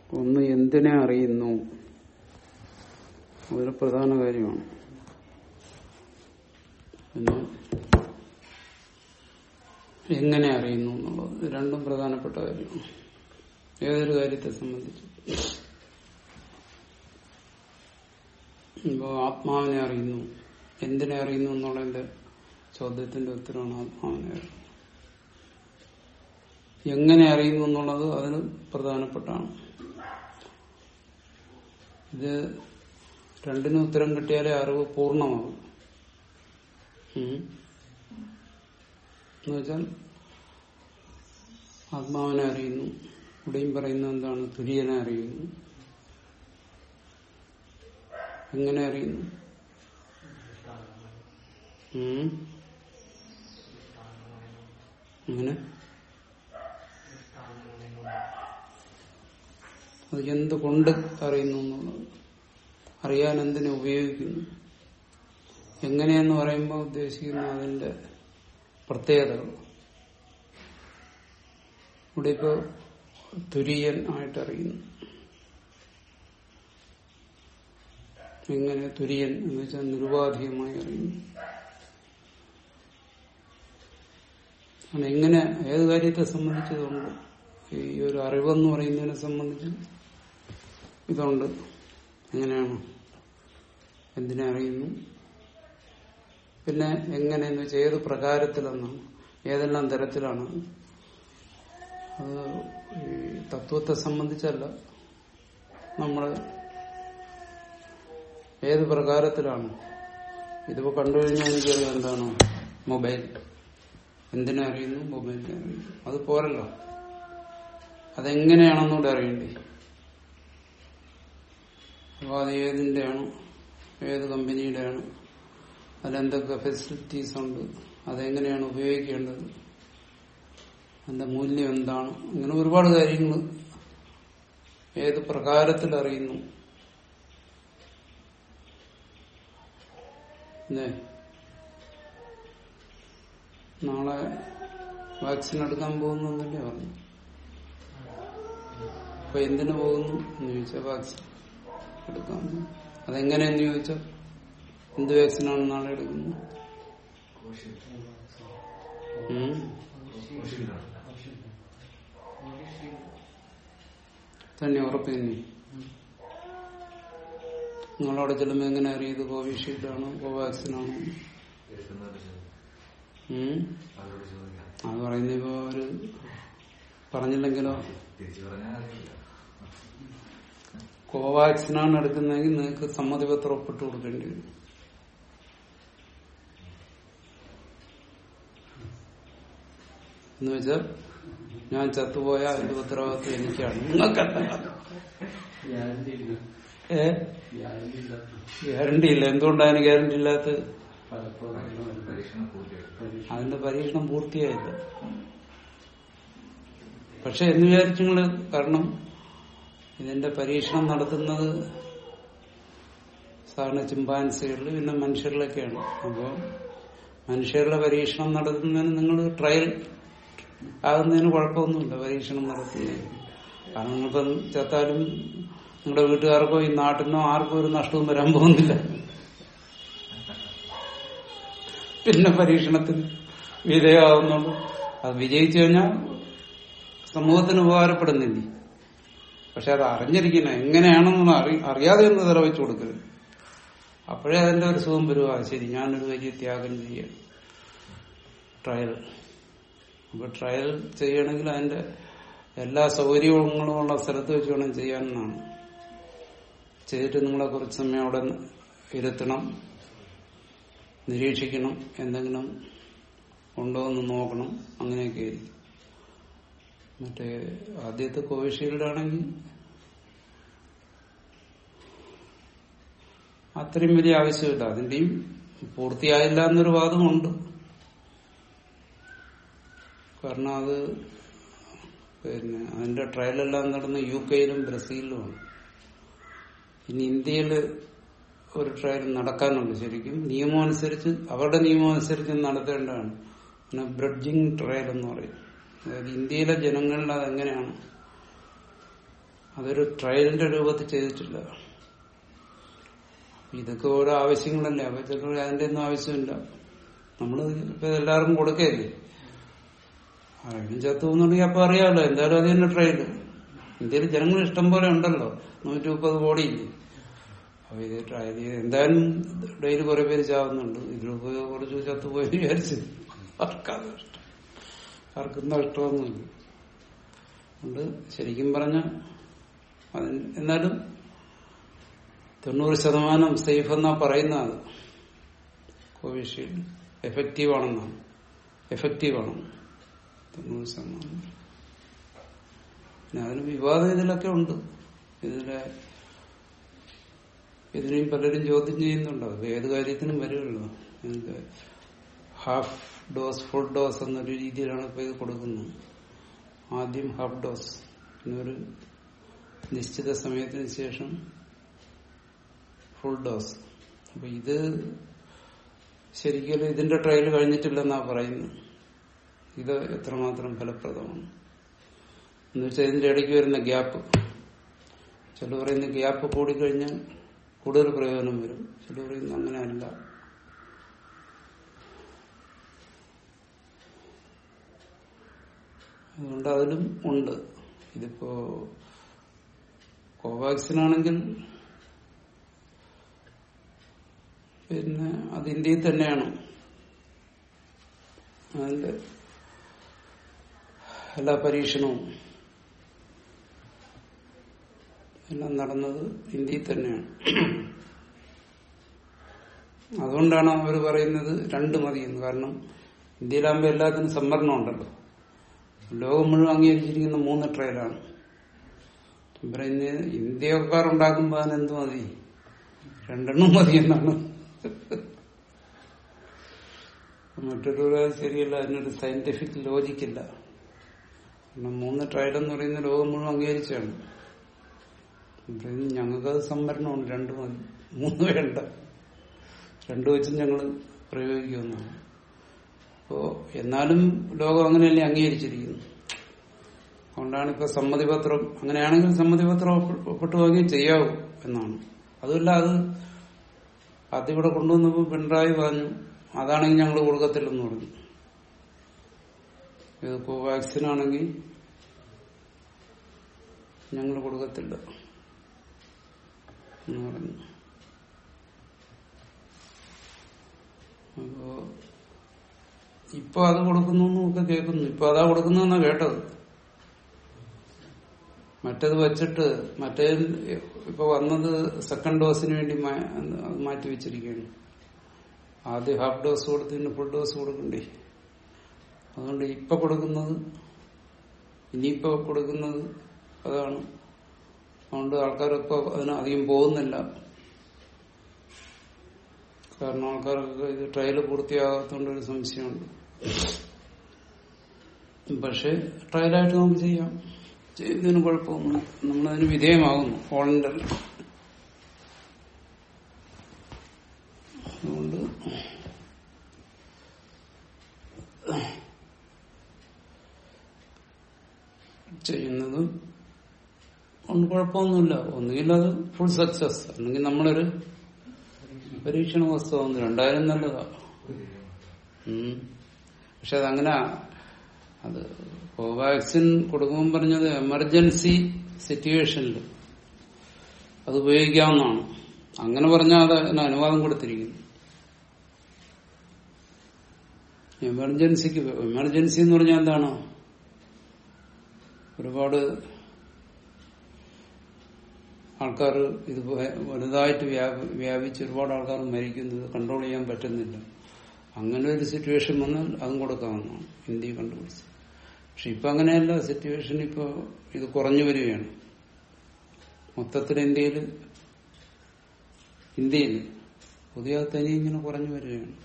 ഒന്ന് എന്തിനെ അറിയുന്നു അതൊരു പ്രധാന കാര്യമാണ് പിന്നെ എങ്ങനെ അറിയുന്നു എന്നുള്ളത് ഇത് രണ്ടും പ്രധാനപ്പെട്ട കാര്യമാണ് ഏതൊരു കാര്യത്തെ സംബന്ധിച്ച് ഇപ്പോ ആത്മാവിനെ അറിയുന്നു എന്തിനെ അറിയുന്നു എന്നുള്ളതിന്റെ ചോദ്യത്തിന്റെ ഉത്തരവാണ് ആത്മാവിനെ അറിയുന്നത് എങ്ങനെ അറിയുന്നു എന്നുള്ളത് അതിന് പ്രധാനപ്പെട്ടാണ് ഇത് രണ്ടിനും ഉത്തരം കിട്ടിയാലേ അറിവ് പൂർണ്ണമാകും ഉം. എന്നുവെച്ചാൽ ആത്മാവിനെ അറിയുന്നു ഇവിടെയും പറയുന്നത് എന്താണ് തുര്യനെ അറിയുന്നു എങ്ങനെ അറിയുന്നു ഉം. അങ്ങനെ അത് എന്തുകൊണ്ട് അറിയുന്നു എന്നുള്ളത് അറിയാൻ എന്തിനെ ഉപയോഗിക്കുന്നു എങ്ങനെയെന്ന് പറയുമ്പോൾ ഉദ്ദേശിക്കുന്ന അതിന്റെ പ്രത്യേകതകൾ ഇവിടെ ഇപ്പോ തുര്യൻ ആയിട്ട് അറിയുന്നു എങ്ങനെ തുര്യൻ എന്ന് വെച്ചാൽ നിരുപാധികമായി അറിയുന്നു അങ്ങനെ എങ്ങനെ ഏത് കാര്യത്തെ സംബന്ധിച്ചതുകൊണ്ട് ഈ ഒരു അറിവെന്ന് പറയുന്നതിനെ സംബന്ധിച്ച് ഇതുണ്ട് എങ്ങനെയാണ് എന്തിനെ അറിയുന്നു പിന്നെ എങ്ങനെയെന്ന് വെച്ചാൽ ഏത് പ്രകാരത്തിലെന്നാണ് ഏതെല്ലാം തരത്തിലാണ് അത് ഈ തത്വത്തെ സംബന്ധിച്ചല്ല നമ്മൾ ഏത് പ്രകാരത്തിലാണ് ഇതിപ്പോ കണ്ടു കഴിഞ്ഞാൽ എനിക്കറിയാം എന്താണ് മൊബൈൽ എന്തിനെ അറിയുന്നു മൊബൈലിനെ അറിയുന്നു അത് പോരല്ലോ അതെങ്ങനെയാണെന്നൂടെ അറിയണ്ടേ അപ്പോൾ അത് ഏതിന്റെയാണ് ഏത് കമ്പനിയുടെയാണ് അതിലെന്തൊക്കെ ഫെസിലിറ്റീസ് ഉണ്ട് അതെങ്ങനെയാണ് ഉപയോഗിക്കേണ്ടത് അതിന്റെ മൂല്യം എന്താണ് ഇങ്ങനെ ഒരുപാട് കാര്യങ്ങൾ ഏത് പ്രകാരത്തിൽ അറിയുന്നു അല്ലേ നാളെ വാക്സിൻ എടുക്കാൻ പോകുന്നു എന്നല്ലേ പറഞ്ഞു അപ്പൊ എന്തിനു പോകുന്നു എന്ന് ചോദിച്ചാൽ വാക്സിൻ എടുക്കാൻ പോകുന്നു. അതെങ്ങനെയെന്ന് ചോദിച്ചാൽ എന്ത് വാക്സിനാണ് നാളെ എടുക്കുന്നത് ഉം? തന്നെ ഉറപ്പ് തന്നെ നിങ്ങളവിടെ ചെല്ലുമ്പോ എങ്ങനെ അറിയത് കോവിഷീൽഡ് ആണോ കോവാക്സിൻ ആണോ ഉം? അത് പറയുന്ന ഇപ്പൊ ഒരു പറഞ്ഞില്ലെങ്കിലോ കോവാക്സിനാണ് എടുക്കുന്നതെങ്കിൽ നിങ്ങൾക്ക് സമ്മതിപത്രം ഒപ്പിട്ട് കൊടുക്കേണ്ടി വരും എന്ന് വെച്ചാൽ ഞാൻ ചത്തുപോയ അതിന്റെ ഉത്തരവാദിത്വം എനിക്കാണ് നിങ്ങൾക്കല്ല ഏ ഗ്യാരണ്ടി ഇല്ല എന്തുകൊണ്ടാണ് ഗ്യാരണ്ടി ഇല്ലാത്ത അതിന്റെ പരീക്ഷണം പൂർത്തിയായില്ല പക്ഷെ എന്ന് വിചാരിച്ചുങ്ങള് കാരണം ഇതിന്റെ പരീക്ഷണം നടത്തുന്നത് സാധാരണ ചിമ്പാൻസികളിൽ പിന്നെ മനുഷ്യരിലൊക്കെയാണ് അപ്പോൾ മനുഷ്യരുടെ പരീക്ഷണം നടത്തുന്നതിന് നിങ്ങൾ ട്രയൽ ആകുന്നതിന് കുഴപ്പമൊന്നുമില്ല പരീക്ഷണം നടത്തുന്നതിന് കാരണം നിങ്ങളിപ്പം ചത്താലും നിങ്ങളുടെ വീട്ടുകാർക്കോ ഈ നാട്ടിനോ ആർക്കോ ഒരു നഷ്ടവും വരാൻ പോകുന്നില്ല പിന്നെ പരീക്ഷണത്തിന് വിധേയമാവുന്നുള്ളൂ അത് വിജയിച്ചു കഴിഞ്ഞാൽ സമൂഹത്തിന് ഉപകാരപ്പെടുന്നില്ലേ പക്ഷെ അത് അറിഞ്ഞിരിക്കണം എങ്ങനെയാണെന്ന് അറി അറിയാതെ ഒന്ന് തറ വെച്ചു കൊടുക്കരുത് അപ്പോഴേ അതിന്റെ ഒരു സുഖം വരുവാ ശരി ഞാനൊരു വലിയ ത്യാഗം ചെയ്യാം ട്രയൽ അപ്പൊ ട്രയൽ ചെയ്യണമെങ്കിൽ അതിന്റെ എല്ലാ സൗകര്യങ്ങളും ഉള്ള സ്ഥലത്ത് വെച്ച് വേണം ചെയ്യാനെന്നാണ് ചെയ്തിട്ട് നിങ്ങളെ കുറച്ച് സമയം അവിടെ ഇരുത്തണം നിരീക്ഷിക്കണം എന്തെങ്കിലും ഉണ്ടോ എന്ന് നോക്കണം അങ്ങനെയൊക്കെ ആയിരിക്കും മറ്റേ ആദ്യത്തെ കോവിഷീൽഡ് ആണെങ്കിൽ അത്രയും വലിയ ആവശ്യമില്ല അതിന്റെയും പൂർത്തിയായില്ല എന്നൊരു വാദമുണ്ട് കാരണം അത് പിന്നെ അതിന്റെ ട്രയലെല്ലാം നടന്ന യു കെയിലും ബ്രസീലിലുമാണ് ഇനി ഇന്ത്യയിൽ ഒരു ട്രയൽ നടക്കാനുണ്ട് ശരിക്കും നിയമം അനുസരിച്ച് അവരുടെ നിയമം അനുസരിച്ച് നടത്തേണ്ടതാണ് പിന്നെ ബ്രഡ്ജിങ് ട്രയൽ എന്ന് പറയും അതായത് ഇന്ത്യയിലെ ജനങ്ങളിൽ അതെങ്ങനെയാണ് അതൊരു ട്രയലിന്റെ രൂപത്തിൽ ചെയ്തിട്ടില്ല ഇതൊക്കെ ഓരോ ആവശ്യങ്ങളല്ലേ അപ്പൊ ചിലർ അതിന്റെ ഒന്നും ആവശ്യമില്ല നമ്മൾ ഇപ്പൊ എല്ലാവർക്കും കൊടുക്കല്ലേ ആരെങ്കിലും ചത്തു പോകുന്നുണ്ടെങ്കിൽ അപ്പൊ അറിയാമല്ലോ എന്തായാലും അത് തന്നെ ട്രയല് ഇന്ത്യയിൽ ജനങ്ങൾ ഇഷ്ടം പോലെ ഉണ്ടല്ലോ നൂറ്റി മുപ്പത് കോടിയില്ലേ അപ്പൊ ഇത് ട്രയൽ ചെയ്ത് എന്തായാലും ഡെയിലി കുറെ പേര് ചാവുന്നുണ്ട് ഇതിലൊക്കെ കുറച്ച് ചത്തുപോയി വിചാരിച്ചു ആർക്കാണ് ഇഷ്ടം ആർക്കും നഷ്ടമൊന്നുമില്ല അതുകൊണ്ട് ശരിക്കും പറഞ്ഞ അതിന് എന്നാലും തൊണ്ണൂറ് ശതമാനം സേഫ് എന്നാ പറയുന്നത് കോവിഷീൽഡ് എഫക്റ്റീവ് ആണെന്നാണ് എഫക്റ്റീവ് ആണ് തൊണ്ണൂറ് ശതമാനം പിന്നെ അതിന് വിവാദം ഇതിലൊക്കെ ഉണ്ട് ഇതിലെ ഇതിനെയും പലരും ചോദ്യം ചെയ്യുന്നുണ്ട് അത് ഏത് കാര്യത്തിനും വരുമല്ലോ ഇതിന്റെ ഹാഫ് ഡോസ് ഫുൾ ഡോസ് എന്നൊരു രീതിയിലാണ് ഇപ്പൊ ഇത് കൊടുക്കുന്നത് ആദ്യം ഹാഫ് ഡോസ് പിന്നെ ഒരു നിശ്ചിത സമയത്തിന് ശേഷം ഫുൾ ഡോസ് അപ്പൊ ഇത് ശരിക്കും ഇതിന്റെ ട്രയൽ കഴിഞ്ഞിട്ടില്ലെന്നാ പറയുന്നത് ഇത് എത്രമാത്രം ഫലപ്രദമാണ് എന്നുവെച്ചാൽ ഇതിന്റെ ഇടയ്ക്ക് വരുന്ന ഗ്യാപ്പ് ചില പറയുന്ന ഗ്യാപ്പ് കൂടിക്കഴിഞ്ഞാൽ കൂടുതൽ പ്രയോജനം വരും ചില പറയുന്ന അങ്ങനെയല്ല അതുകൊണ്ട് അതിലും ഉണ്ട് ഇതിപ്പോ കോവാക്സിൻ ആണെങ്കിൽ പിന്നെ അത് ഇന്ത്യയിൽ തന്നെയാണ് അതിന്റെ എല്ലാ പരീക്ഷണവും എല്ലാം നടന്നത് ഇന്ത്യയിൽ തന്നെയാണ് അതുകൊണ്ടാണ് അവർ പറയുന്നത് രണ്ട് മതിയെന്ന് കാരണം ഇന്ത്യയിലാകുമ്പോൾ എല്ലാത്തിനും സംവരണം ഉണ്ടല്ലോ ലോകം മുഴുവൻ അംഗീകരിച്ചിരിക്കുന്ന മൂന്ന് ട്രയലാണ് പറയുന്നത് ഇന്ത്യക്കാർ ഉണ്ടാക്കുമ്പോൾ അതിനെന്ത് മതി രണ്ടെണ്ണം മതി എന്നാണ് മറ്റൊരു ശരിയല്ല അതിനൊരു സയന്റിഫിക് ലോജിക്കില്ല കാരണം മൂന്ന് ട്രയൽ എന്ന് പറയുന്ന ലോകം മുഴുവൻ അംഗീകരിച്ചാണ് ഞങ്ങൾക്കത് സംവരണമുണ്ട് രണ്ട് മതി മൂന്ന് വേണ്ട രണ്ടു വെച്ചും ഞങ്ങൾ പ്രയോഗിക്കുമെന്നാണ് അപ്പോ എന്നാലും ലോകം അങ്ങനെയല്ലേ അംഗീകരിച്ചിരിക്കുന്നു അതുകൊണ്ടാണ് ഇപ്പൊ സമ്മതിപത്രം അങ്ങനെയാണെങ്കിൽ സമ്മതിപത്രം ഒപ്പിട്ട് വാങ്ങി ചെയ്യാവൂ എന്നാണ് അതുമല്ല അത് ആദ്യം ഇവിടെ കൊണ്ടുവന്നപ്പോൾ പിണറായി പറഞ്ഞു അതാണെങ്കിൽ ഞങ്ങൾ കൊടുക്കത്തില്ലെന്ന് പറഞ്ഞു ഇത് കോവാക്സിൻ ആണെങ്കിൽ ഞങ്ങൾ കൊടുക്കത്തില്ല എന്ന് പറഞ്ഞു അപ്പോ ഇപ്പൊ അത് കൊടുക്കുന്നു ഒക്കെ കേൾക്കുന്നു ഇപ്പൊ അതാ കൊടുക്കുന്നെന്നാ കേട്ടത് മറ്റത് വെച്ചിട്ട് മറ്റേ ഇപ്പൊ വന്നത് സെക്കൻഡ് ഡോസിന് വേണ്ടി മാറ്റി വെച്ചിരിക്കുകയാണ് ആദ്യം ഹാഫ് ഡോസ് കൊടുത്തതിന് ഫുൾ ഡോസ് കൊടുക്കണ്ടേ അതുകൊണ്ട് ഇപ്പൊ കൊടുക്കുന്നത് ഇനിയിപ്പോ കൊടുക്കുന്നത് അതാണ് അതുകൊണ്ട് ആൾക്കാരിപ്പോ അതിന് അധികം പോകുന്നില്ല കാരണം ആൾക്കാർക്ക് ഇത് ട്രയൽ പൂർത്തിയാകാത്തതുകൊണ്ട് ഒരു സംശയമുണ്ട് പക്ഷെ ട്രയലായിട്ട് നമുക്ക് ചെയ്യാം ചെയ്യുന്നതിന് കുഴപ്പമൊന്നും നമ്മളതിന് വിധേയമാകുന്നു വോളണ്ടറി അതുകൊണ്ട് ചെയ്യുന്നതും ഒന്നും കുഴപ്പമൊന്നുമില്ല ഒന്നുകിൽ അത് ഫുൾ സക്സസ് അല്ലെങ്കിൽ നമ്മളൊരു പരീക്ഷണ വസ്തുവാകുന്നു രണ്ടായാലും നല്ലതാ പക്ഷെ അതങ്ങനെ അത് കോവാക്സിൻ കൊടുക്കുമ്പോൾ പറഞ്ഞത് എമർജൻസി സിറ്റുവേഷനിൽ അത് ഉപയോഗിക്കാവുന്നതാണ് അങ്ങനെ പറഞ്ഞാൽ അത് അതിന് അനുവാദം കൊടുത്തിരിക്കുന്നു എമർജൻസിക്ക് എമർജൻസി എന്ന് പറഞ്ഞാൽ എന്താണ് ഒരുപാട് ആൾക്കാർ ഇത് വലുതായിട്ട് വ്യാപിച്ച് ഒരുപാട് ആൾക്കാർ മരിക്കുന്നത് കൺട്രോൾ ചെയ്യാൻ പറ്റുന്നില്ല അങ്ങനെ ഒരു സിറ്റുവേഷൻ വന്നാൽ അതും കൊടുക്കാവുന്നതാണ് ഇന്ത്യ കണ്ടുപിടിച്ച് പക്ഷെ ഇപ്പൊ അങ്ങനെയല്ല സിറ്റുവേഷൻ ഇപ്പോ ഇത് കുറഞ്ഞു വരികയാണ് മൊത്തത്തിൽ ഇന്ത്യയിൽ ഇന്ത്യയിൽ പുതിയ തനി ഇങ്ങനെ കുറഞ്ഞു വരികയാണ്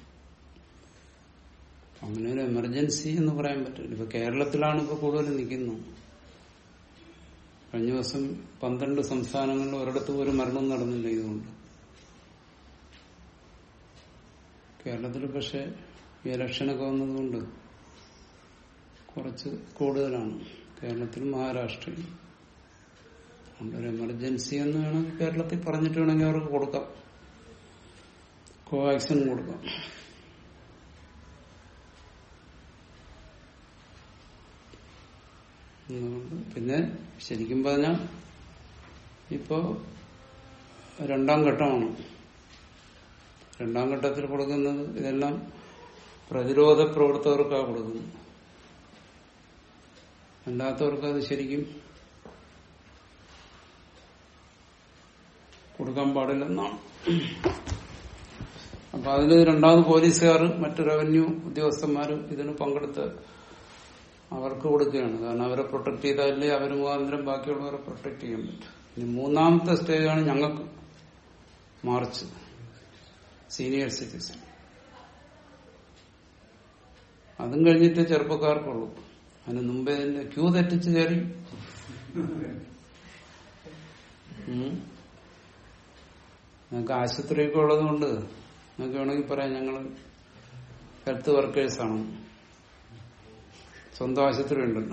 അങ്ങനെ ഒരു എമർജൻസി എന്ന് പറയാൻ പറ്റില്ല ഇപ്പൊ കേരളത്തിലാണ് ഇപ്പൊ കൂടുതൽ നിൽക്കുന്നത് കഴിഞ്ഞ ദിവസം പന്ത്രണ്ട് സംസ്ഥാനങ്ങളിൽ ഒരിടത്തും ഒരു മരണവും നടന്നില്ല ഇതുകൊണ്ട് കേരളത്തിൽ പക്ഷെ ഈ ഇലക്ഷനൊക്കെ വന്നതുകൊണ്ട് കുറച്ച് കൂടുതലാണ് കേരളത്തിലും മഹാരാഷ്ട്രയും ഒരു എമർജൻസി എന്ന് വേണമെങ്കിൽ കേരളത്തിൽ പറഞ്ഞിട്ട് വേണമെങ്കിൽ അവർക്ക് കൊടുക്കാം കോവാക്സിൻ കൊടുക്കാം അതുകൊണ്ട് പിന്നെ ശരിക്കും പറഞ്ഞാൽ ഇപ്പോ രണ്ടാം ഘട്ടമാണ് രണ്ടാം ഘട്ടത്തിൽ കൊടുക്കുന്നത് ഇതെല്ലാം പ്രതിരോധ പ്രവർത്തകർക്കാണ് കൊടുക്കുന്നത് അല്ലാത്തവർക്ക് അത് ശരിക്കും കൊടുക്കാൻ പാടില്ലെന്നാണ് അപ്പൊ അതിൽ രണ്ടാമത് പോലീസുകാർ മറ്റു റവന്യൂ ഉദ്യോഗസ്ഥന്മാരും ഇതിന് പങ്കെടുത്ത് അവർക്ക് കൊടുക്കുകയാണ് കാരണം അവരെ പ്രൊട്ടക്ട് ചെയ്താലേ അവർ മുഖാന്തരം ബാക്കിയുള്ളവരെ പ്രൊട്ടക്ട് ചെയ്യാൻ പറ്റും ഇനി മൂന്നാമത്തെ സ്റ്റേജാണ് ഞങ്ങൾക്ക് മാർച്ച് സീനിയർ സിറ്റിസൺ അതും കഴിഞ്ഞിട്ട് ചെറുപ്പക്കാർക്കുള്ളൂ അതിന് മുമ്പേ ഇതിന്റെ ക്യൂ തെറ്റിച്ച് കയറി ഉം. ഞങ്ങൾക്ക് ആശുപത്രിയൊക്കെ ഉള്ളത് കൊണ്ട് നിങ്ങൾക്ക് വേണമെങ്കിൽ പറയാം ഞങ്ങള് ഹെൽത്ത് വർക്കേഴ്സാണ് സ്വന്തം ആശുപത്രി ഉണ്ടല്ലോ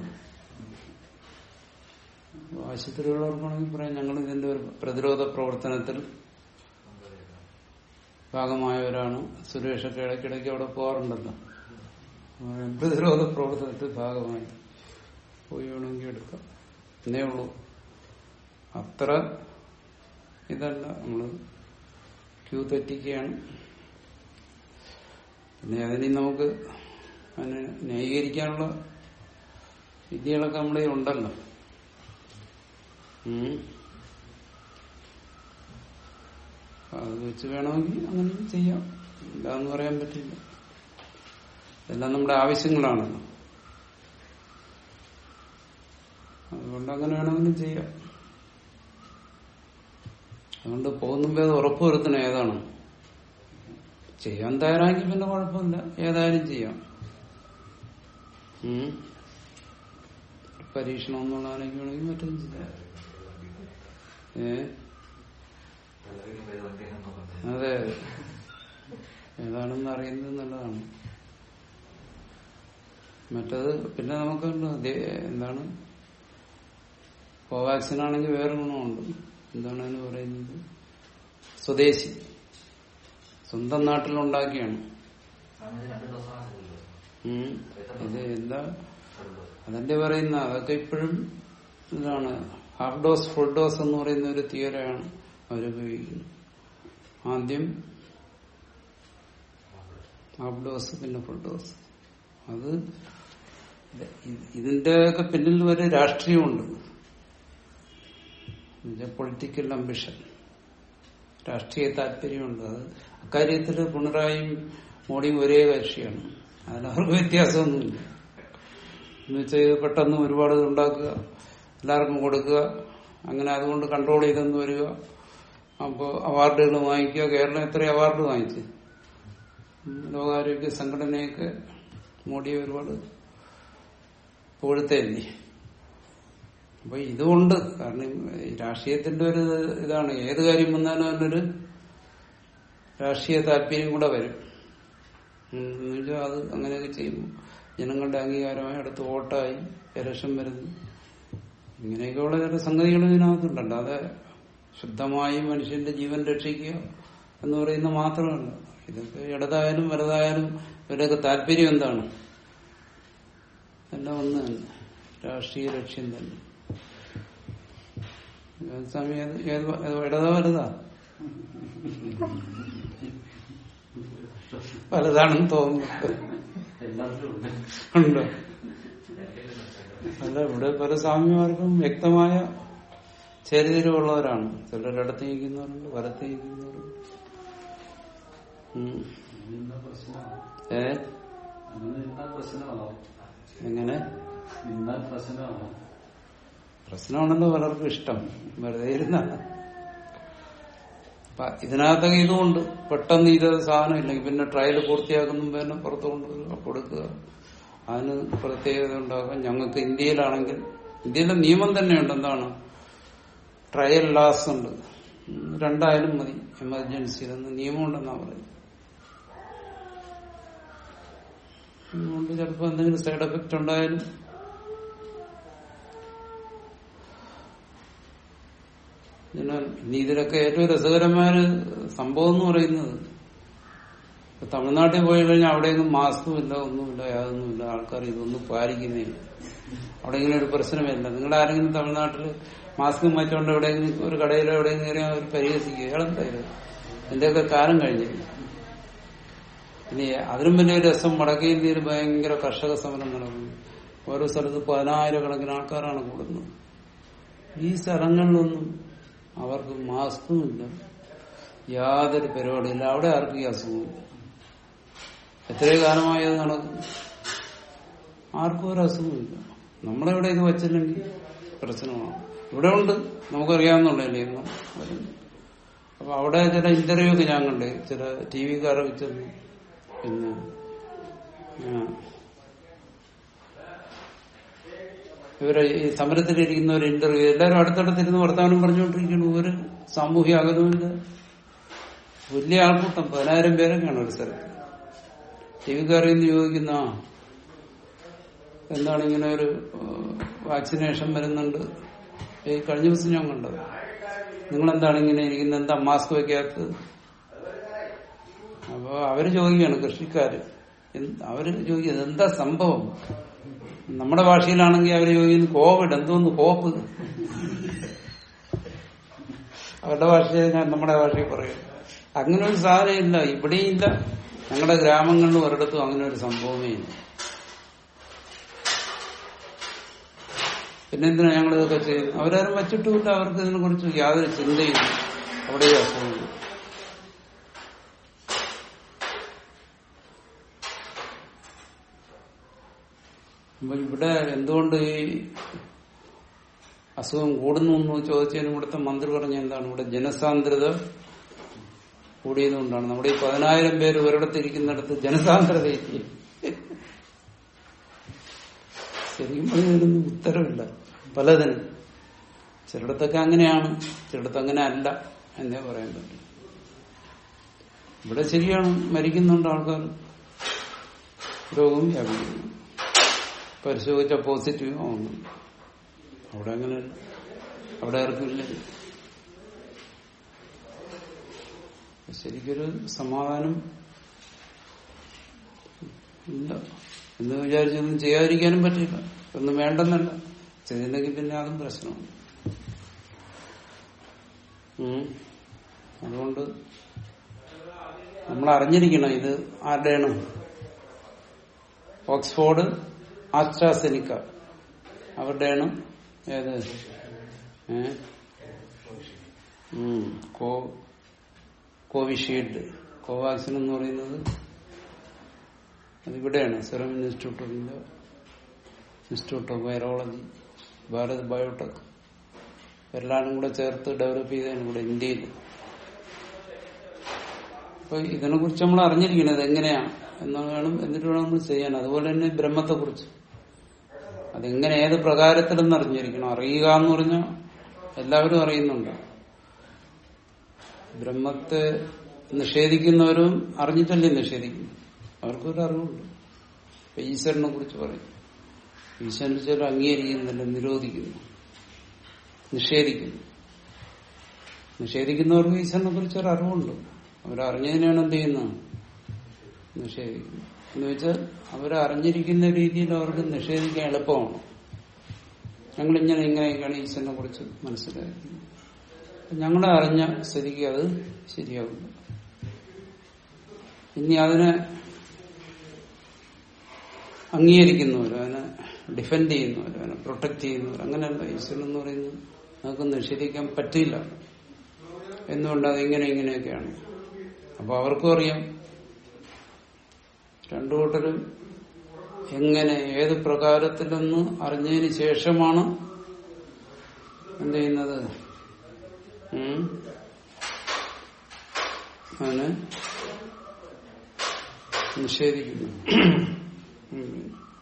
ആശുപത്രിയുള്ളവർക്കാണെങ്കിൽ പറയാം ഞങ്ങൾ ഇതിന്റെ ഒരു പ്രതിരോധ പ്രവർത്തനത്തിൽ ഭാഗമായവരാണ് സുരേഷൊക്കെ ഇടയ്ക്കിടയ്ക്ക് അവിടെ പോകാറുണ്ടല്ലോ പ്രതിരോധ പ്രവർത്തനത്തിൽ ഭാഗമായി പോയി വേണമെങ്കിൽ എടുക്കാം എന്നേ ഉള്ളൂ അത്ര ഇതല്ല നമ്മള് ക്യൂ തെറ്റിക്കുകയാണ് പിന്നെ അതിന് നമുക്ക് അതിനെ ന്യായീകരിക്കാനുള്ള വിദ്യകളൊക്കെ നമ്മുടെ കയ്യിൽ ഉണ്ടല്ലോ ഉം. അത് വെച്ച് വേണമെങ്കിൽ അങ്ങനെ ചെയ്യാം ഇല്ലാന്ന് പറയാൻ പറ്റില്ല ഇതെല്ലാം നമ്മുടെ ആവശ്യങ്ങളാണല്ലോ അതുകൊണ്ട് അങ്ങനെ വേണമെങ്കിലും ചെയ്യാം അതുകൊണ്ട് പോകുന്നുമ്പോ അത് ഉറപ്പുവരുത്തണം ഏതാണ് ചെയ്യാൻ തയ്യാറാക്കി പിന്നെ കുഴപ്പമില്ല ഏതായാലും ചെയ്യാം ഉം. പരീക്ഷണം എന്നുള്ളതാണെങ്കിൽ വേണമെങ്കിൽ മറ്റും ചെയ്യാം ഏ അതെ അതെ ഏതാണെന്ന് അറിയുന്നത് നല്ലതാണ് മറ്റത് പിന്നെ നമുക്ക് ദേ- എന്താണ് കോവാക്സിൻ ആണെങ്കിൽ വേറെ ഗുണമുണ്ട് എന്താണ് അതിന് പറയുന്നത് സ്വദേശി സ്വന്തം നാട്ടിലുണ്ടാക്കിയാണ് ഉം. ഇത് എന്താ അതല്ലേ പറയുന്ന അതൊക്കെ ഇപ്പോഴും ഇതാണ് ഹാഫ് ഡോസ് ഫുൾ ഡോസ് എന്ന് പറയുന്ന ഒരു തിയറിയാണ് അവരുപയോഗിക്കുന്നത് ആദ്യം ഹാഫ് ഡോസ് പിന്നെ ഫുൾ ഡോസ് അത് ഇതിന്റെ ഒക്കെ പിന്നിൽ ഒരു രാഷ്ട്രീയമുണ്ട് പൊളിറ്റിക്കൽ അംബിഷൻ രാഷ്ട്രീയ താല്പര്യമുണ്ട് അത് അക്കാര്യത്തിൽ പിണറായിയും മോഡിയും ഒരേ കക്ഷിയാണ് അതിനവർക്ക് വ്യത്യാസമൊന്നുമില്ല എന്ന് വെച്ചാൽ ഇത് പെട്ടെന്ന് ഒരുപാട് ഇത് ഉണ്ടാക്കുക എല്ലാവർക്കും കൊടുക്കുക അങ്ങനെ അതുകൊണ്ട് കൺട്രോൾ ചെയ്തെന്ന് വരിക അപ്പോൾ അവാർഡുകൾ വാങ്ങിക്കുക കേരളം എത്ര അവാർഡ് വാങ്ങിച്ചു ഉം, ലോകാരോഗ്യ സംഘടനയൊക്കെ മോഡിയെ ഒരുപാട് പുകഴ്ത്തല്ലേ അപ്പൊ ഇതുകൊണ്ട് കാരണം ഈ രാഷ്ട്രീയത്തിന്റെ ഒരു ഇതാണ് ഏത് കാര്യം വന്നാലും അതിനൊരു രാഷ്ട്രീയ താല്പര്യം കൂടെ വരും ഉം, എന്ന് വെച്ചാൽ അത് അങ്ങനെയൊക്കെ ചെയ്യുമ്പോൾ ജനങ്ങളുടെ അംഗീകാരമായി അടുത്ത് വോട്ടായി ഇലക്ഷൻ വരുന്നു ഇങ്ങനെയൊക്കെയുള്ള ചില സംഗതികൾ ഇതിനകത്തുണ്ട് അല്ലാതെ ശുദ്ധമായി മനുഷ്യന്റെ ജീവൻ രക്ഷിക്കുക എന്ന് പറയുന്നത് മാത്രമല്ല ഇതൊക്കെ ഇടതായാലും വലുതായാലും ഇവരുടെയൊക്കെ താല്പര്യം എന്താണ് എല്ലാം ഒന്ന് തന്നെ രാഷ്ട്രീയ ലക്ഷ്യം തന്നെ സ്വാമി ഏത് ഏത് ഏത് ഇടതാ വലുതാ വലുതാണെന്ന് തോന്നുന്നു ഉണ്ടോ അല്ല ഇവിടെ പല സ്വാമിമാർക്കും വ്യക്തമായ ചേരിതിരിവുള്ളവരാണ് ചിലർ ഇടത്ത് നിൽക്കുന്നവരുണ്ട് വലത്ത് നിൽക്കുന്നവരുണ്ട് ഉം. എന്താ പ്രശ്നമാണോ ഏ അങ്ങനെ എന്താ പ്രശ്നമാണോ എങ്ങനെ എന്താ പ്രശ്നമാണോ പ്രശ്നമാണല്ലോ പലർക്കും ഇഷ്ടം വെറുതെ ഇരുന്ന ഇതിനകത്തൊക്കെ ഇതുകൊണ്ട് പെട്ടെന്ന് ഇത് സാധനം ഇല്ലെങ്കിൽ പിന്നെ ട്രയൽ പൂർത്തിയാക്കുന്ന പിന്നെ പുറത്തു കൊണ്ടുവരിക കൊടുക്കുക അതിന് പ്രത്യേകത ഉണ്ടാകാം ഞങ്ങൾക്ക് ഇന്ത്യയിലാണെങ്കിൽ ഇന്ത്യയിലെ നിയമം തന്നെയുണ്ട് എന്താണ് ട്രയൽ ലാസ് ഉണ്ട് ഉം, രണ്ടായാലും മതി എമർജൻസിയിലൊന്ന് നിയമമുണ്ടെന്നാ പറയും അതുകൊണ്ട് ചിലപ്പോൾ എന്തെങ്കിലും സൈഡ് എഫക്റ്റ് ഉണ്ടായാലും ഇതിന് ഇനി ഇതിലൊക്കെ ഏറ്റവും രസകരമായ ഒരു സംഭവം എന്ന് പറയുന്നത് ഇപ്പൊ തമിഴ്നാട്ടിൽ പോയി കഴിഞ്ഞാൽ അവിടെയൊന്നും മാസ്കും ഇല്ല ഒന്നുമില്ല യാതൊന്നുമില്ല ആൾക്കാർ ഇതൊന്നും പാലിക്കുന്നേ ഇല്ല. അവിടെ ഇങ്ങനെ ഒരു പ്രശ്നമില്ല നിങ്ങളുടെ ആരെങ്കിലും തമിഴ്നാട്ടിൽ മാസ്കും വെച്ചോണ്ട് എവിടെയെങ്കിലും ഒരു കടയിലോ എവിടെയെങ്കിലും കയറിയാൽ അവർ പരിഹസിക്കുക ഇയാളെന്തായാലും എന്റെയൊക്കെ കാലം കഴിഞ്ഞില്ല ഇനി അതിലും വലിയ രസം വടക്കേ ഇന്ത്യയിൽ ഭയങ്കര കർഷക സമരം നടക്കുന്നു ഓരോ സ്ഥലത്ത് പതിനായിരക്കണക്കിന് ആൾക്കാരാണ് കൂടുന്നത് ഈ സ്ഥലങ്ങളിലൊന്നും അവർക്ക് മാസ്കും ഇല്ല യാതൊരു പരിപാടിയില്ല അവിടെ ആർക്കും ഈ അസുഖമില്ല എത്രയോ കാലമായി അത് നടക്കുന്നു ആർക്കും ഒരു അസുഖമില്ല നമ്മളെവിടെ ഇത് വച്ചില്ലെങ്കിൽ പ്രശ്നമാണ് ഇവിടെ ഉണ്ട് നമുക്കറിയാവുന്നുള്ളതല്ലേ ഇന്ന് വരുന്നത് അപ്പൊ അവിടെ ചില ഇന്റർവ്യൂ ഒക്കെ ഞാൻ കണ്ട് ചില ടി വിക്കാരെ വെച്ചെന്ന് പിന്നെ ആ, ഇവരെ ഈ സമരത്തിലിരിക്കുന്ന ഒരു ഇന്റർവ്യൂ എല്ലാവരും അടുത്തടുത്തിരുന്ന് വർത്തമാനം പറഞ്ഞുകൊണ്ടിരിക്കുന്നു ഒരു സാമൂഹ്യ അകലമില്ല വലിയ ആൾക്കൂട്ടം പതിനായിരം പേരൊക്കെയാണ് ഒരു സ്ഥലത്ത് ടി വിക്കാരിൽ നിന്ന് ചോദിക്കുന്ന "ആ, എന്താണ് ഇങ്ങനെ ഒരു വാക്സിനേഷൻ വരുന്നുണ്ട് ഈ കഴിഞ്ഞ ദിവസം ഞാൻ കണ്ടത് നിങ്ങൾ എന്താണ് ഇങ്ങനെ ഇരിക്കുന്നത് എന്താ മാസ്ക് വെക്കാത്തത് അപ്പൊ അവര് ചോദിക്കുകയാണ് കൃഷിക്കാര് എന്ത് അവര് ചോദിക്കുന്നത് എന്താ സംഭവം നമ്മുടെ ഭാഷയിലാണെങ്കിൽ അവര് ചോദിക്കുന്നത് കോവിഡ് എന്തോന്ന് കോപ്പ് അവരുടെ ഭാഷയിൽ ഞാൻ നമ്മുടെ ഭാഷയിൽ പറയും അങ്ങനെ ഒരു സാധനം ഇല്ല ഇവിടെയും ഇല്ല ഞങ്ങളുടെ ഗ്രാമങ്ങളിലും ഒരിടത്തും അങ്ങനെ ഒരു സംഭവമേ ഇല്ല പിന്നെ എന്തിനാ ഞങ്ങൾ ഇതൊക്കെ ചെയ്യുന്നത് അവരാരും വച്ചിട്ടുമില്ല അവർക്ക് ഇതിനെ കുറിച്ച് യാതൊരു ചിന്തയില്ല അവിടെ അസുഖമില്ല അപ്പൊ ഇവിടെ എന്തുകൊണ്ട് ഈ അസുഖം കൂടുന്നു എന്ന് ചോദിച്ചതിന് ഇവിടുത്തെ മന്ത്രി പറഞ്ഞ എന്താണ് ഇവിടെ ജനസാന്ദ്രത കൂടിയതുകൊണ്ടാണ് നമ്മുടെ ഈ പതിനായിരം പേര് ഒരിടത്ത് ഇരിക്കുന്നിടത്ത് ജനസാന്ദ്രത ഇല്ല. ശരിക്കും പറഞ്ഞതിനൊന്നും ഉത്തരവില്ല പലതിനും ചിലയിടത്തൊക്കെ അങ്ങനെയാണ് ചിലയിടത്ത് അങ്ങനെ അല്ല എന്നേ പറയാൻ പറ്റും ഇവിടെ ശരിയാണ് മരിക്കുന്നുണ്ട് ആൾക്കാർ രോഗം വ്യാപിക്കുന്നു പരിശോധിച്ച പോസിറ്റീവ് ആവുന്നുണ്ട് അവിടെ അങ്ങനെയല്ല അവിടെ ആർക്കുമില്ല ശരിക്കൊരു സമാധാനം ഇല്ല എന്ന് വിചാരിച്ചൊന്നും ചെയ്യാതിരിക്കാനും പറ്റില്ല ഒന്നും വേണ്ടെന്നല്ല ചെയ്തില്ലെങ്കിൽ പിന്നെ അതും പ്രശ്നമാണ് ഉം. അതുകൊണ്ട് നമ്മൾ അറിഞ്ഞിരിക്കണം ഇത് ആരുടെയാണ് ഓക്സ്ഫോർഡ് ആസ്ട്രാസെനിക്ക അവരുടെയാണ് ഏത് ഏ? ഉം. കോ കോവിഷീൽഡ് കോവാക്സിൻ എന്ന് പറയുന്നത് അതിവിടെയാണ് Serum Institute of India Institute of Virology Bharat Biotech എല്ലാരും കൂടെ ചേർത്ത് ഡെവലപ്പ് ചെയ്തതാണ് ഇവിടെ ഇന്ത്യയിൽ അപ്പൊ ഇതിനെ കുറിച്ച് നമ്മൾ അറിഞ്ഞിരിക്കണം ഇത് എങ്ങനെയാണ് എന്ന് വേണം എന്നിട്ട് വേണം നമ്മൾ ചെയ്യാൻ അതുപോലെ തന്നെ ബ്രഹ്മത്തെ കുറിച്ച് അതെങ്ങനെ ഏത് പ്രകാരത്തിലെന്ന് അറിഞ്ഞിരിക്കണം അറിയുക എന്ന് പറഞ്ഞാൽ എല്ലാവരും അറിയുന്നുണ്ട് ബ്രഹ്മത്തെ നിഷേധിക്കുന്നവരും അറിഞ്ഞിട്ടല്ലേ നിഷേധിക്കുന്നു അവർക്കൊരു അറിവുണ്ട് ഇപ്പൊ ഈശ്വരനെ കുറിച്ച് പറയും ഈശ്വരനെ ചില അംഗീകരിക്കുന്നില്ല നിരോധിക്കുന്നു നിഷേധിക്കുന്നു നിഷേധിക്കുന്നവർക്ക് ഈശ്വരനെ കുറിച്ച് ഒരു അറിവുണ്ട് അവരറിഞ്ഞതിനാണ് എന്ത് ചെയ്യുന്നത് നിഷേധിക്കുന്നത് എന്ന് വെച്ചാൽ അവരറിഞ്ഞിരിക്കുന്ന രീതിയിൽ അവർക്ക് നിഷേധിക്കാൻ എളുപ്പമാണ് ഞങ്ങളിങ്ങനെ ഇങ്ങനെയൊക്കെയാണ് ഈശ്വരനെ കുറിച്ച് മനസ്സിലാക്കുന്നത് ഞങ്ങളെ അറിഞ്ഞ സ്ഥിതിക്ക് അത് ശരിയാവില്ല ഇനി അതിനെ അംഗീകരിക്കുന്നവർ അതിനെ ഡിഫെൻഡ് ചെയ്യുന്നവർ അതിനെ പ്രൊട്ടക്ട് ചെയ്യുന്നവർ അങ്ങനെയല്ല ഈശ്വരൻ എന്ന് പറയുന്നത് നമുക്ക് നിഷേധിക്കാൻ പറ്റില്ല എന്തുകൊണ്ട് അതിങ്ങനെ ഇങ്ങനെയൊക്കെയാണ് അപ്പൊ അവർക്കും അറിയാം രണ്ടു കൂട്ടരും എങ്ങനെ ഏത് പ്രകാരത്തിലെന്ന് അറിഞ്ഞതിന് ശേഷമാണ് എന്ത് ചെയ്യുന്നത് ഉം? അതിനെ നിഷേധിക്കുന്നു ഉം.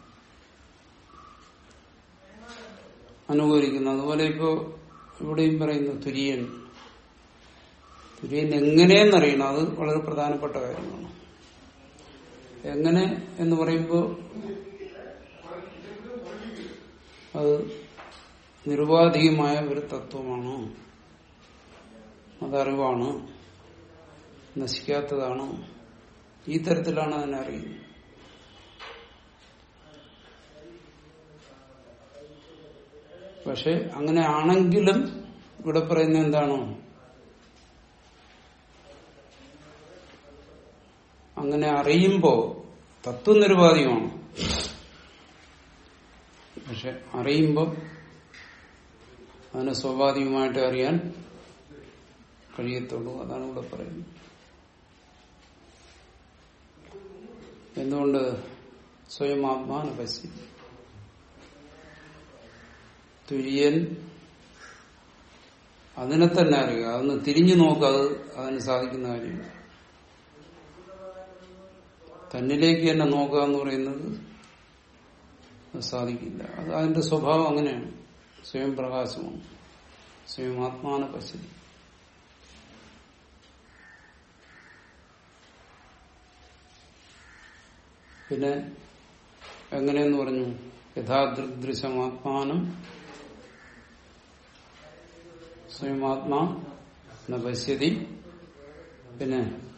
അനുകൂലിക്കുന്നു അതുപോലെ ഇപ്പോ ഇവിടെയും പറയുന്നു തുര്യൻ തുര്യൻ എങ്ങനെയെന്നറിയണം അത് വളരെ പ്രധാനപ്പെട്ട കാര്യമാണ് എങ്ങനെ എന്ന് പറയുമ്പോൾ അത് നിരുപാധികമായ ഒരു തത്വമാണോ അതറിവാണ് നശിക്കാത്തതാണ് ഈ തരത്തിലാണ് അതിനെ അറിയുന്നത് പക്ഷെ അങ്ങനെ ആണെങ്കിലും ഇവിടെ പറയുന്നത് എന്താണോ അങ്ങനെ അറിയുമ്പോ തത്വനിരുപാധികമാണ് പക്ഷെ അറിയുമ്പോൾ അതിനെ സ്വാഭാവികമായിട്ട് അറിയാൻ കഴിയത്തുള്ളൂ അതാണ് ഇവിടെ പറയുന്നത് എന്തുകൊണ്ട് സ്വയം ആത്മാന പശ്യ തുര്യൻ അതിനെ തന്നെ അറിയുക അതൊന്ന് തിരിഞ്ഞു നോക്കുക അത് അതിന് സാധിക്കുന്ന കാര്യമില്ല തന്നിലേക്ക് തന്നെ നോക്കുക എന്ന് പറയുന്നത് അത് സാധിക്കില്ല അത് അതിന്റെ സ്വഭാവം അങ്ങനെയാണ് സ്വയം പ്രകാശമാണ് സ്വയം ആത്മാന പശ്യതി പിന്നെ എങ്ങനെയെന്ന് പറഞ്ഞു യഥാദൃദൃശമാത്മാനം സ്വയം ആത്മാ ന പശ്യതി പിന്നെ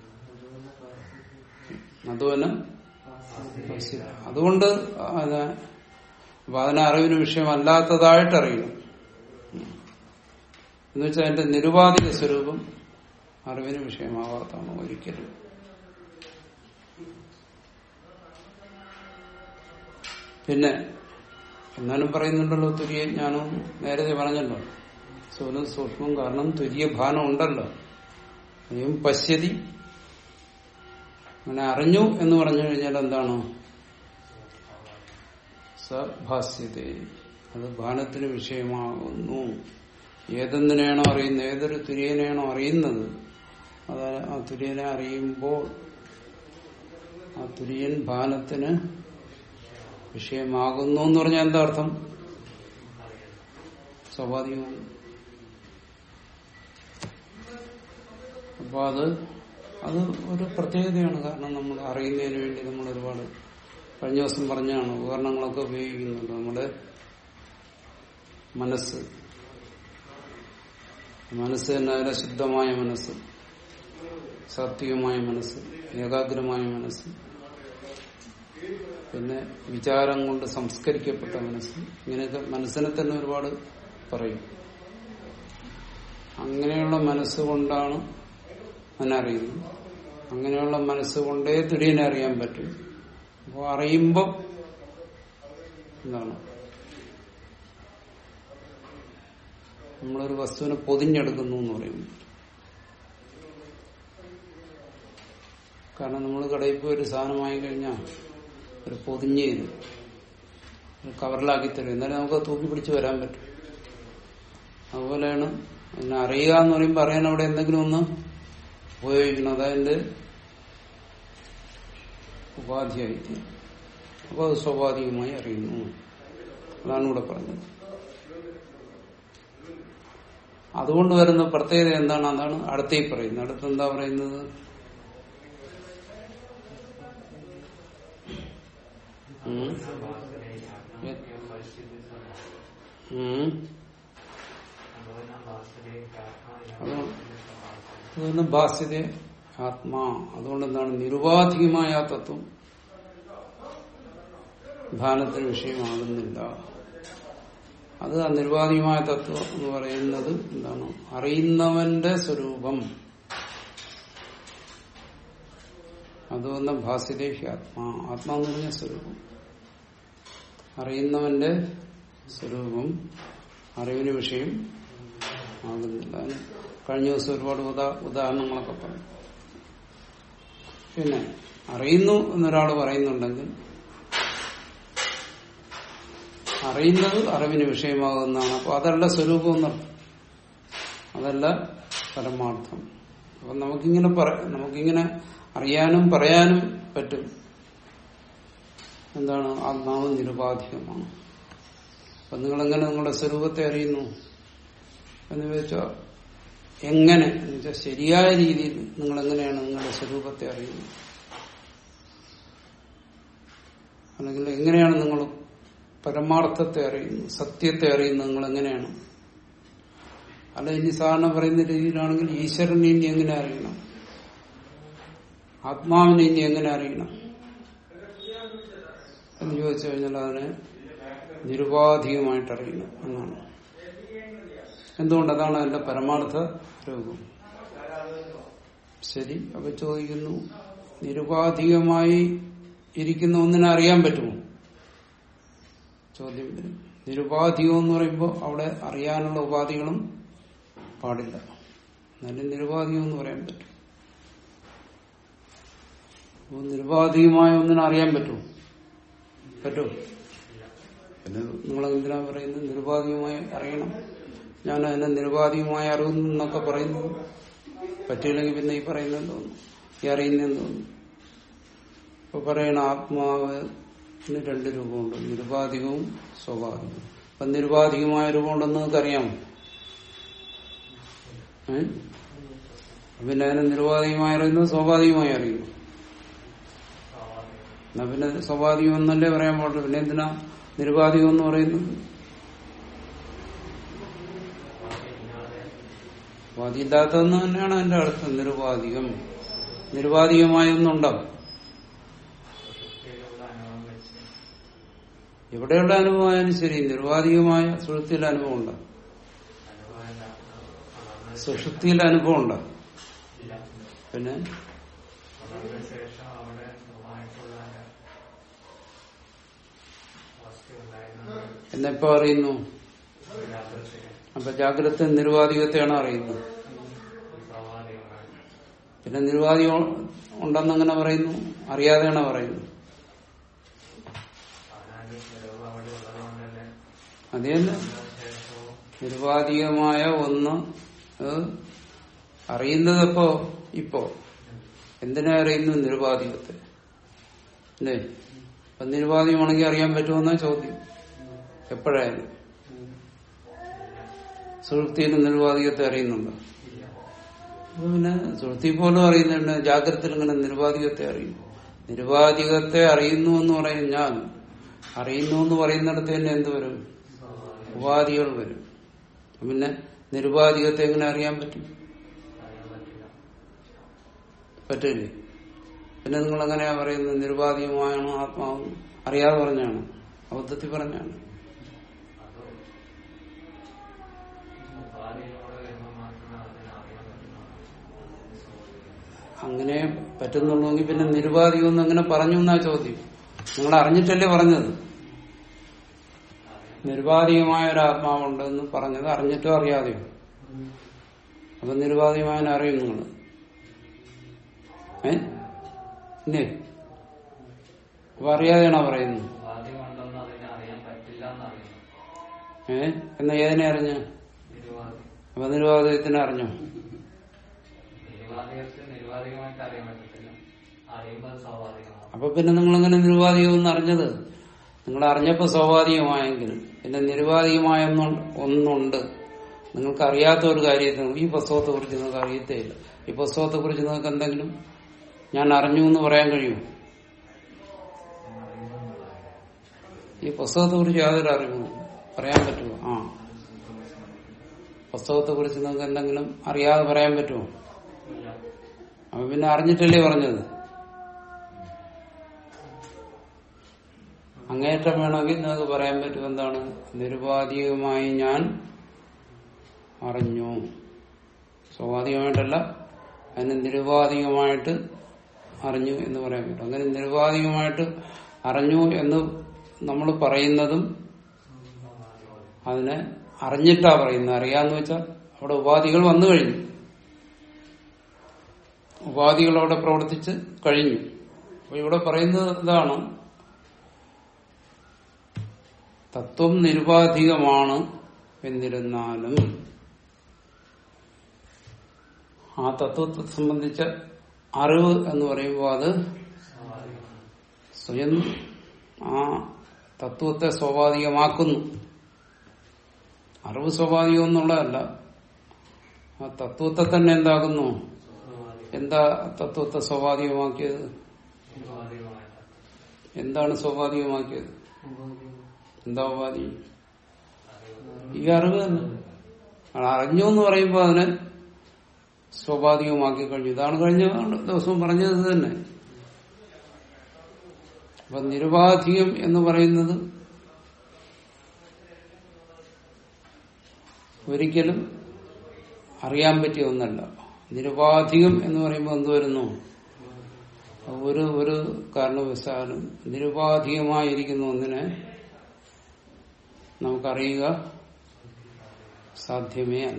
അതുപോലെ പശ്യതി അതുകൊണ്ട് അത് അപ്പൊ അതിനെ അറിവിന് വിഷയമല്ലാത്തതായിട്ട് അറിയണം എന്നുവെച്ചാൽ അതിന്റെ നിരുപാധിക സ്വരൂപം അറിവിന് വിഷയമാവാത്താണ് ഒരിക്കലും പിന്നെ എന്നാലും പറയുന്നുണ്ടല്ലോ തുര്യ ജ്ഞാനവും നേരത്തെ പറഞ്ഞല്ലോ സ്ഥൂലം സൂക്ഷ്മം കാരണം തുര്യ ഭാനം ഉണ്ടല്ലോ അയ്യം പശ്യതി അങ്ങനെ അറിഞ്ഞു എന്ന് പറഞ്ഞു കഴിഞ്ഞാൽ എന്താണ് സഭാസ്യത അത് ഭാനത്തിന് വിഷയമാകുന്നു ഏതെന്തിനെയാണോ അറിയുന്നത് ഏതൊരു തുര്യനെയാണോ അറിയുന്നത് അത് ആ തുര്യനെ അറിയുമ്പോൾ ആ തുര്യൻ ഭാനത്തിന് വിഷയമാകുന്നു എന്ന് പറഞ്ഞാൽ എന്താ അർത്ഥം സ്വാഭാവികമാണ് അപ്പൊ അത് അത് ഒരു പ്രത്യേകതയാണ് കാരണം നമ്മൾ അറിയുന്നതിന് വേണ്ടി നമ്മൾ ഒരുപാട് കഴിഞ്ഞ ദിവസം പറഞ്ഞാണ് ഉപകരണങ്ങളൊക്കെ ഉപയോഗിക്കുന്നുണ്ട് നമ്മുടെ മനസ്സ് മനസ്സ് തന്നെ അതിലെ ശുദ്ധമായ മനസ്സ് സാത്വികമായ മനസ്സ് ഏകാഗ്രമായ മനസ്സ് പിന്നെ വിചാരം കൊണ്ട് സംസ്കരിക്കപ്പെട്ട മനസ്സ് ഇങ്ങനെയൊക്കെ മനസ്സിനെ തന്നെ ഒരുപാട് പറയും അങ്ങനെയുള്ള മനസ്സുകൊണ്ടാണ് അതിനറിയുന്നത് അങ്ങനെയുള്ള മനസ്സുകൊണ്ടേ തുര്യനെ അറിയാൻ പറ്റും അപ്പോൾ അറിയുമ്പോൾ എന്താണ് നമ്മളൊരു വസ്തുവിനെ പൊതിഞ്ഞെടുക്കുന്നു എന്ന് പറയുന്നു കാരണം നമ്മൾ കടയിൽ പോയി ഒരു സാധനം വാങ്ങിക്കഴിഞ്ഞാൽ ഒരു പൊതിഞ്ഞ് തരും ഒരു കവറിലാക്കി തരും എന്നാലും നമുക്ക് തൂക്കി പിടിച്ച് വരാൻ പറ്റും അതുപോലെയാണ് അതിനെ അറിയുക എന്ന് പറയുമ്പോൾ അറിയാൻ അവിടെ എന്തെങ്കിലും ഒന്ന് ഉപയോഗിക്കണം അതതിന്റെ ഉപാധിയായി അപ്പോൾ അത് സ്വാഭാവികമായി അറിയുന്നു അതാണ് ഇവിടെ പറഞ്ഞത് അതുകൊണ്ട് വരുന്ന പ്രത്യേകത എന്താണ് അതാണ് അടുത്തേക്ക് പറയുന്നത് അടുത്ത് എന്താ പറയുന്നത് ഉം. ഉം. അതുകൊണ്ട് അതുകൊണ്ട് ബാസ്യത ആത്മാ അതുകൊണ്ട് എന്താണ് നിരുപാധികമായ ആ തത്വം ധാനത്തിന് വിഷയമാകുന്നില്ല അത് ആ നിർവാധികമായ തത്വം എന്ന് പറയുന്നത് എന്താണ് അറിയുന്നവന്റെ സ്വരൂപം അതുവന്ന ഭാസ്യദേഹി ആത്മാ ആത്മാ എന്ന് പറഞ്ഞ സ്വരൂപം അറിയുന്നവന്റെ സ്വരൂപം അറിവിന് വിഷയം ആകുന്നില്ല അതിന് കഴിഞ്ഞ ദിവസം ഒരുപാട് ഉദാ ഉദാഹരണങ്ങളൊക്കെ പറഞ്ഞു പിന്നെ അറിയുന്നു എന്നൊരാൾ പറയുന്നുണ്ടെങ്കിൽ അറിയുന്നത് അറിവിന് വിഷയമാകുന്നതാണ് അപ്പൊ അതല്ല സ്വരൂപം എന്നർത്ഥം അതല്ല പരമാർത്ഥം അപ്പൊ നമുക്കിങ്ങനെ പറ നമുക്കിങ്ങനെ അറിയാനും പറയാനും പറ്റും എന്താണ് ആത്മാവ് നിരുപാധികമാണ് അപ്പൊ നിങ്ങളെങ്ങനെ നിങ്ങളുടെ സ്വരൂപത്തെ അറിയുന്നു എന്ന് ചോദിച്ചാൽ എങ്ങനെ എന്ന് വെച്ചാൽ ശരിയായ രീതിയിൽ നിങ്ങൾ എങ്ങനെയാണ് നിങ്ങളുടെ സ്വരൂപത്തെ അറിയുന്നത് അല്ലെങ്കിൽ എങ്ങനെയാണ് നിങ്ങൾ പരമാർത്ഥത്തെ അറിയുന്നത് സത്യത്തെ അറിയുന്നത് നിങ്ങൾ എങ്ങനെയാണ് അല്ല ഇനി സാധാരണ പറയുന്ന രീതിയിലാണെങ്കിൽ ഈശ്വരനെ ഇനി എങ്ങനെ അറിയണം ആത്മാവിനെ ഇനി എങ്ങനെ അറിയണം എന്ന് ചോദിച്ചു കഴിഞ്ഞാൽ അതിനെ നിരുപാധികമായിട്ട് അറിയണം എന്നാണ് എന്തുകൊണ്ട് അതാണ് അതിന്റെ പരമാർത്ഥ രൂപം ശരി അപ്പൊ ചോദിക്കുന്നു നിരുപാധികമായി ഇരിക്കുന്ന ഒന്നിനെ അറിയാൻ പറ്റുമോ ചോദ്യം വരും നിരുപാധികം എന്ന് പറയുമ്പോൾ അവിടെ അറിയാനുള്ള ഉപാധികളും പാടില്ല എന്നാലും നിരുപാധികം എന്ന് പറയാൻ പറ്റും അപ്പൊ നിരുപാധികമായ ഒന്നിനെ അറിയാൻ പറ്റുമോ പറ്റുമോ പിന്നെ നിങ്ങൾ എന്തിനാ പറയുന്നത് നിരുപാധികമായി അറിയണം ഞാൻ അതിനെ നിരുപാധികമായി അറിയുന്നു എന്നൊക്കെ പറയുന്നു പറ്റിയില്ലെങ്കിൽ പിന്നെ ഈ പറയുന്നത് തോന്നുന്നു ഈ അറിയുന്നതെന്ന് തോന്നുന്നു ഇപ്പൊ പറയണ ആത്മാവിന് രണ്ട് രൂപമുണ്ട് നിരുപാധികവും സ്വാഭാവികവും അപ്പൊ നിരുപാധികമായ രൂപമുണ്ടെന്ന് നിങ്ങൾക്ക് അറിയാമോ ഏ പിന്നെ അതിനെ നിരുപാധികമായി അറിയുന്നു സ്വാഭാവികമായി അറിയുന്നു എന്നാ പിന്നെ സ്വാഭാവികം എന്നല്ലേ പറയാൻ പാടുള്ളൂ പിന്നെ എന്തിനാ നിരുപാധികം എന്ന് പറയുന്നത് ഉപാധിയില്ലാത്തതെന്ന് തന്നെയാണ് എന്റെ അർത്ഥം നിരുപാധികം നിരുപാധികമായ ഒന്നുണ്ടോ എവിടെയുള്ള അനുഭവമായാലും ശരി നിർവാധികമായ സുഷുപ്തിയിലെ അനുഭവം ഉണ്ടോ സുഷുപ്തിയിലെ അനുഭവം ഉണ്ടോ പിന്നെ ശേഷം അവിടെ സുഖമായിട്ടുള്ള അവസ്ഥ ഉണ്ടായിരുന്നത് എന്നെപ്പോ അറിയുന്നു യാത്രത്തിൽ അപ്പൊ ജാഗ്രത നിർവാധികത്തെയാണ് അറിയുന്നത് സ്വാഭാവികമാണ് പിന്നെ നിർവാധികം ഉണ്ടെന്ന് അങ്ങനെ പറയുന്നു അറിയാതെയാണ് പറയുന്നത് അവനാദ്യം നിലവ് അവിടെ ഉള്ളതുകൊണ്ടല്ലേ അത് തന്നെ ശേഷവും നിർവാധികമായ ഒന്ന് അത് അറിയുന്നതപ്പോ ഇപ്പോ എന്തിനാ അറിയുന്നു നിർവാധികത്തെ അല്ലേ അപ്പൊ നിർവാധികമാണെങ്കിൽ അറിയാൻ പറ്റുമെന്ന ചോദ്യം എപ്പോഴായാലും സുഹൃത്തിയിൽ നിർവാധികത്തെ അറിയുന്നുണ്ടോ അപ്പൊ പിന്നെ സുഹൃത്തി പോലും അറിയുന്നുണ്ട് ജാഗ്രതയിൽ ഇങ്ങനെ നിർവാധികത്തെ അറിയുന്നു നിർവാധികത്തെ അറിയുന്നു എന്ന് പറഞ്ഞാൽ അറിയുന്നു എന്ന് പറയുന്നിടത്ത് തന്നെ എന്ത് വരും ഉപാധികൾ വരും പിന്നെ നിരുപാധികത്തെ എങ്ങനെ അറിയാൻ പറ്റും അറിയാൻ പറ്റില്ല പറ്റില്ലേ പിന്നെ നിങ്ങൾ എങ്ങനെയാ പറയുന്നത് നിരുപാധികമായാണ് ആത്മാവ് അറിയാതെ പറഞ്ഞാണ് അബദ്ധത്തിൽ പറഞ്ഞാണ് അത് ഉപാധികളോട് വരുമ്പോൾ മാത്രമേ അതിനെ അറിയാൻ പറ്റുന്നതാണ് അങ്ങനെ പറ്റുന്നുള്ളൂങ്കിൽ പിന്നെ നിരുപാധികം എന്ന് എങ്ങനെ പറഞ്ഞു എന്നാ ചോദ്യം നിങ്ങൾ അറിഞ്ഞിട്ടല്ലേ പറഞ്ഞത് നിരുപാധികമായ ഒരു ആത്മാവുണ്ടെന്ന് പറഞ്ഞത് അറിഞ്ഞിട്ടോ അറിയാതെയോ അപ്പൊ നിരുപാധികമായ അറിയും നിങ്ങൾ ഏ ഇല്ലേ അപ്പൊ അറിയാതെയാണോ പറയുന്നത് ഉപാധി കൊണ്ടൊന്നും അതിനെ അറിയാൻ പറ്റില്ല എന്നറിയുന്നു ഏ എന്നാ ഏതിനെ അറിഞ്ഞ് നിരുപാധി അപ്പൊ നിരുപാധികത്തിനെ അറിഞ്ഞോ നിരുപാധികത്തെ നിരുപാധികമായിട്ട് അറിയാൻ പറ്റത്തില്ല അറിയുമ്പോൾ അത് സ്വാഭാവികമാണ് അപ്പൊ പിന്നെ നിങ്ങൾ എങ്ങനെ നിരുപാധികം എന്ന് അറിഞ്ഞത് നിങ്ങൾ അറിഞ്ഞപ്പോ സ്വാഭാവികമായെങ്കിൽ പിന്നെ നിരുപാധികമായ ഒന്നു- ഒന്നുണ്ട് നിങ്ങൾക്ക് അറിയാത്ത ഒരു കാര്യത്തെ ഈ പുസ്തകത്തെ കുറിച്ച് നിങ്ങൾക്ക് അറിയത്തേ ഇല്ല ഈ പുസ്തകത്തെ കുറിച്ച് നിങ്ങൾക്ക് എന്തെങ്കിലും ഞാൻ അറിഞ്ഞു എന്ന് പറയാൻ കഴിയുമോ ഈ പുസ്തകത്തെ കുറിച്ച് യാതൊരു അറിവും പറയാൻ പറ്റുമോ ആ പുസ്തകത്തെ കുറിച്ച് നിങ്ങൾക്ക് എന്തെങ്കിലും അറിയാതെ പറയാൻ പറ്റുമോ ഇല്ല അപ്പൊ പിന്നെ അറിഞ്ഞിട്ടല്ലേ പറഞ്ഞത് അങ്ങേറ്റം വേണമെങ്കിൽ നിങ്ങൾക്ക് പറയാൻ പറ്റും എന്താണ് നിരുപാധികമായി ഞാൻ അറിഞ്ഞു സ്വാഭാവികമായിട്ടല്ല അതിന് നിരുപാധികമായിട്ട് അറിഞ്ഞു എന്ന് പറയാൻ പറ്റും അങ്ങനെ നിരുപാധികമായിട്ട് അറിഞ്ഞു എന്ന് നമ്മൾ പറയുന്നതും അതിനെ അറിഞ്ഞിട്ടാ പറയുന്നത് അറിയാന്ന് വെച്ചാൽ അവിടെ ഉപാധികൾ വന്നു കഴിഞ്ഞു ഉപാധികൾ അവിടെ പ്രവർത്തിച്ച് കഴിഞ്ഞു അപ്പൊ ഇവിടെ പറയുന്നത് ഇതാണ് തത്വം നിരുപാധികമാണ് എന്നിരുന്നാലും ആ തത്വത്തെ സംബന്ധിച്ച അറിവ് എന്ന് പറയുമ്പോൾ അത് സ്വയം ആ തത്വത്തെ സ്വാഭാവികമാക്കുന്നു അറിവ് സ്വാഭാവികം എന്നുള്ളതല്ല ആ തത്വത്തെ തന്നെ എന്താകുന്നു എന്താ തത്വത്തെ സ്വാഭാവികമാക്കിയത് നിരുപാധികമായിട്ട് എന്താണ് സ്വാഭാവികമാക്കിയത് എന്താ ഉപാധി ഈ അറിവ് തന്നെ ആൾ അറിഞ്ഞു എന്ന് പറയുമ്പോൾ അതിനെ സ്വാഭാവികമാക്കി കഴിഞ്ഞു ഇതാണ് കഴിഞ്ഞ ദിവസവും പറഞ്ഞത് ഇത് തന്നെ അപ്പൊ നിരുപാധികം എന്ന് പറയുന്നത് ഒരിക്കലും അറിയാൻ പറ്റിയ ഒന്നല്ല നിരുപാധികം എന്ന് പറയുമ്പോൾ എന്ത് വരുന്നു ഒരു ഒരു കാരണവശാലും നിരുപാധികമായിരിക്കുന്ന ഒന്നിനെ നമുക്കറിയുക സാധ്യമേ അല്ല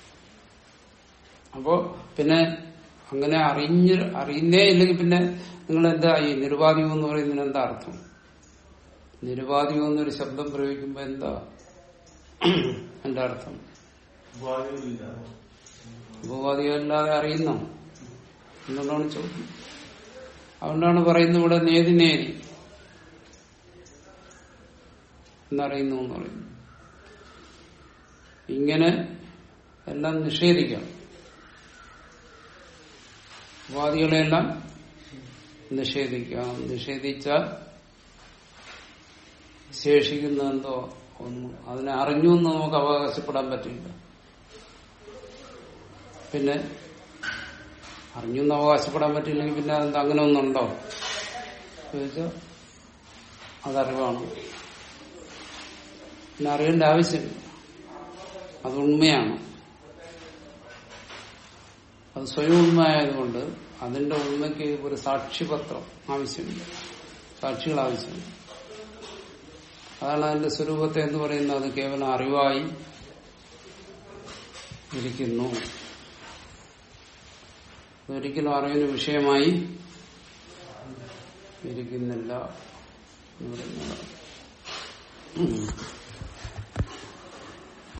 അപ്പോ പിന്നെ അങ്ങനെ അറിഞ്ഞ് അറിയുന്നേ ഇല്ലെങ്കിൽ പിന്നെ നിങ്ങൾ എന്താ ഈ നിരുപാധികം എന്ന് പറയുന്നതിന് എന്താ അർത്ഥം നിരുപാധികം എന്നൊരു ശബ്ദം പ്രയോഗിക്കുമ്പോ എന്താ എന്റെ അർത്ഥം ഉപവാദികമല്ലാതെ അറിയുന്നോ എന്നുള്ളതാണ് ചോദ്യം അതുകൊണ്ടാണ് പറയുന്നത് ഇവിടെ നേതി നേതി എന്നറിയുന്നു എന്ന് പറയുന്നു ഇങ്ങനെ എല്ലാം നിഷേധിക്കണം ഉപാധികളെല്ലാം നിഷേധിക്കാം നിഷേധിച്ചാൽ ശേഷിക്കുന്ന എന്തോ ഒന്നും അതിനെ അറിഞ്ഞു എന്ന് നമുക്ക് അവകാശപ്പെടാൻ പറ്റില്ല പിന്നെ അറിഞ്ഞു എന്ന് അവകാശപ്പെടാൻ പറ്റില്ലെങ്കിൽ പിന്നെ അതെന്താ അങ്ങനെ ഒന്നുണ്ടോ ചോദിച്ചാൽ അതറിവാണ് പിന്നെ അറിയേണ്ട ആവശ്യമില്ല അത് ഉണ്മയാണ് അത് സ്വയം ഉണ്മയായതുകൊണ്ട് അതിന്റെ ഉണ്മയ്ക്ക് ഒരു സാക്ഷിപത്രം ആവശ്യമില്ല സാക്ഷികൾ ആവശ്യമില്ല അതാണ് അതിന്റെ സ്വരൂപത്തെ എന്ന് പറയുന്നത് അത് കേവലം അറിവായി ഇരിക്കുന്നു ഒരിക്കലും അറിവിന് വിഷയമായി ഇരിക്കുന്നില്ല എന്ന് പറയുന്നതാണ്